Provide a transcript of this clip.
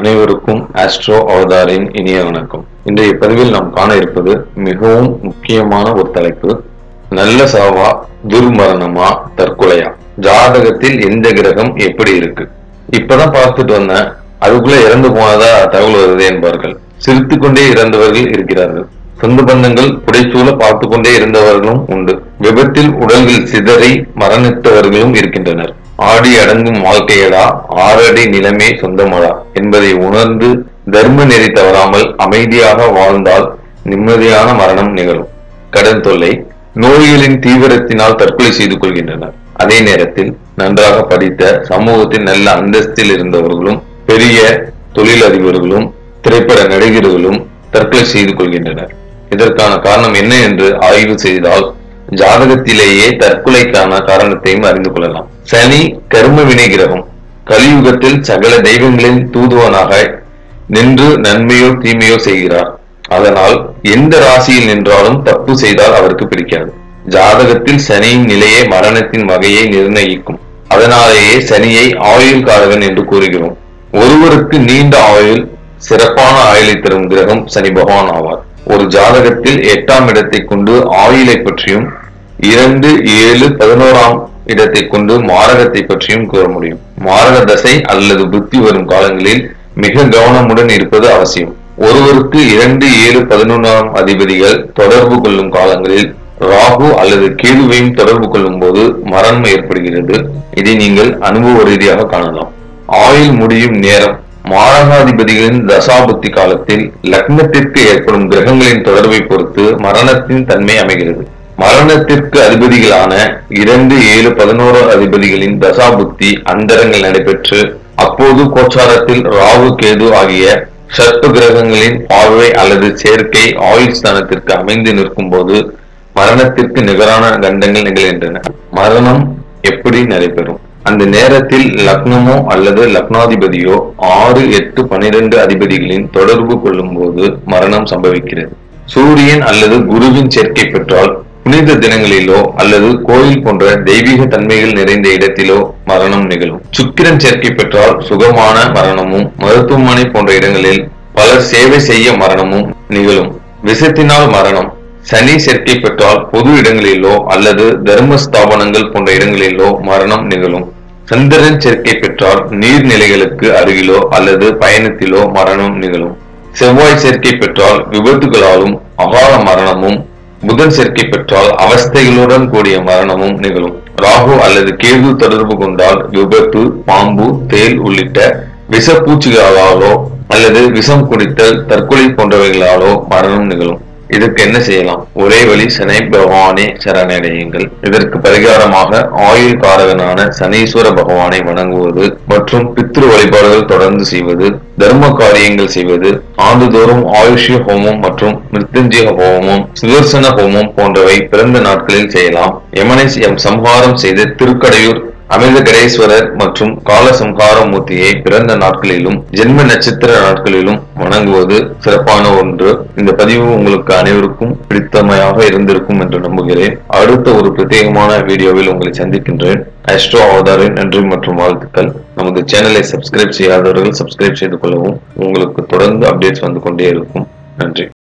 அனைவருக்கும் ஆஸ்ட்ரோ அவதாரின் இனிய வணக்கம் இன்றைய பதிவில் நாம் காண இருப்பது மிகவும் முக்கியமான ஒரு தலைப்பு நல்ல சாவா துர்மரணமா தற்கொலையா ஜாதகத்தில் எந்த கிரகம் எப்படி இருக்கு இப்பதான் பார்த்துட்டு வந்தேன் அதுக்குள்ள இறந்து போனதா தகவல் வருது என்பார்கள் சிரித்துக் கொண்டே இறந்தவர்கள் இருக்கிறார்கள் சொந்த பந்தங்கள் புடைச்சூழ பார்த்து கொண்டே இருந்தவர்களும் உண்டு விபத்தில் உடல்கள் சிதறி மரணித்தவர்களும் இருக்கின்றனர் ஆடி அடங்கும் வாழ்க்கையடா ஆறடி நிலமே சொந்தமடா என்பதை உணர்ந்து தர்ம நெறி தவறாமல் அமைதியாக வாழ்ந்தால் நிம்மதியான மரணம் நிகழும் கடன் தொல்லை நோய்களின் தீவிரத்தினால் தற்கொலை செய்து கொள்கின்றனர் அதே நேரத்தில் நன்றாக படித்த சமூகத்தின் நல்ல அந்தஸ்தில் இருந்தவர்களும் பெரிய தொழிலதிபர்களும் திரைப்பட நடிகர்களும் தற்கொலை செய்து கொள்கின்றனர் இதற்கான காரணம் என்ன என்று ஆய்வு செய்தால் ஜாதகத்திலேயே தற்கொலைக்கான காரணத்தையும் அறிந்து கொள்ளலாம் சனி கர்ம வினை கிரகம் கலியுகத்தில் சகல தெய்வங்களின் தூதுவனாக நின்று நன்மையோ தீமையோ செய்கிறார் அதனால் எந்த ராசியில் நின்றாலும் தப்பு செய்தால் அவருக்கு பிடிக்காது ஜாதகத்தில் சனியின் நிலையே மரணத்தின் வகையை நிர்ணயிக்கும் அதனாலேயே சனியை ஆயுள் காரகன் என்று கூறுகிறோம் ஒருவருக்கு நீண்ட ஆயுள் சிறப்பான ஆயுளை தரும் கிரகம் சனி பகவான் ஆவார் ஒரு ஜாதகத்தில் எட்டாம் இடத்தை கொண்டு ஆயுளை பற்றியும் இரண்டு ஏழு பதினோராம் இடத்தை கொண்டு மாரகத்தை பற்றியும் கூற முடியும் மாரக தசை அல்லது புத்தி வரும் காலங்களில் மிக கவனமுடன் இருப்பது அவசியம் ஒருவருக்கு இரண்டு ஏழு பதினொன்றாம் அதிபதிகள் தொடர்பு கொள்ளும் காலங்களில் ராகு அல்லது கேதுவையும் தொடர்பு கொள்ளும் போது மரணம் ஏற்படுகிறது இதை நீங்கள் அனுபவ ரீதியாக காணலாம் ஆயுள் முடியும் நேரம் மாரகாதிபதிகளின் தசாபுத்தி காலத்தில் லக்னத்திற்கு ஏற்படும் கிரகங்களின் தொடர்பை பொறுத்து மரணத்தின் தன்மை அமைகிறது மரணத்திற்கு அதிபதிகளான இரண்டு ஏழு பதினோரு அதிபதிகளின் தசாபுத்தி அந்தரங்கள் நடைபெற்று அப்போது கோச்சாரத்தில் ராகு கேது ஆகிய சர்ப்ப கிரகங்களின் பார்வை அல்லது சேர்க்கை ஆயுள் ஸ்தானத்திற்கு அமைந்து நிற்கும் போது மரணத்திற்கு நிகரான கண்டங்கள் நிகழ்கின்றன மரணம் எப்படி நடைபெறும் அந்த நேரத்தில் லக்னமோ அல்லது லக்னாதிபதியோ ஆறு எட்டு பனிரெண்டு அதிபதிகளின் தொடர்பு கொள்ளும் போது மரணம் சம்பவிக்கிறது சூரியன் அல்லது குருவின் சேர்க்கை பெற்றால் புனித தினங்களிலோ அல்லது கோயில் போன்ற தெய்வீக தன்மைகள் நிறைந்த இடத்திலோ மரணம் நிகழும் சுக்கிரன் சேர்க்கை பெற்றால் சுகமான மரணமும் மருத்துவமனை போன்ற இடங்களில் பலர் சேவை செய்ய மரணமும் நிகழும் விஷத்தினால் மரணம் சனி சேர்க்கை பெற்றால் பொது இடங்களிலோ அல்லது தர்ம ஸ்தாபனங்கள் போன்ற இடங்களிலோ மரணம் நிகழும் சந்திரன் சேர்க்கை பெற்றால் நீர்நிலைகளுக்கு அருகிலோ அல்லது பயணத்திலோ மரணம் நிகழும் செவ்வாய் சேர்க்கை பெற்றால் விபத்துகளாலும் அகால மரணமும் புதன் சேர்க்கை பெற்றால் அவஸ்தைகளுடன் கூடிய மரணமும் நிகழும் ராகு அல்லது கேது தொடர்பு கொண்டால் விபத்து பாம்பு தேல் உள்ளிட்ட விஷப்பூச்சிகளாலோ அல்லது விஷம் குடித்தல் தற்கொலை போன்றவைகளாலோ மரணம் நிகழும் இதற்கு என்ன செய்யலாம் ஒரே வழி சனி பகவானே சரணடையுங்கள் இதற்கு பரிகாரமாக ஆயுள் காரகனான சனீஸ்வர பகவானை வணங்குவது மற்றும் பித்ரு வழிபாடுகள் தொடர்ந்து செய்வது தர்ம காரியங்கள் செய்வது ஆண்டுதோறும் ஆயுஷ்ய ஹோமம் மற்றும் மிருத்யுஞ்சய ஹோமம் சுதர்சன ஹோமம் போன்றவை பிறந்த நாட்களில் செய்யலாம் யமனை எம் சம்ஹாரம் செய்து திருக்கடையூர் அமிர்த கடேஸ்வரர் மற்றும் காலசம்ஹாரமூர்த்தியை பிறந்த நாட்களிலும் ஜென்ம நட்சத்திர நாட்களிலும் வணங்குவது சிறப்பான ஒன்று இந்த பதிவு உங்களுக்கு அனைவருக்கும் பிடித்தமையாக இருந்திருக்கும் என்று நம்புகிறேன் அடுத்த ஒரு பிரத்யேகமான வீடியோவில் உங்களை சந்திக்கின்றேன் அஸ்ட்ரோ அவதாரின் நன்றி மற்றும் வாழ்த்துக்கள் நமது சேனலை சப்ஸ்கிரைப் செய்யாதவர்கள் சப்ஸ்கிரைப் செய்து கொள்ளவும் உங்களுக்கு தொடர்ந்து அப்டேட்ஸ் வந்து கொண்டே இருக்கும் நன்றி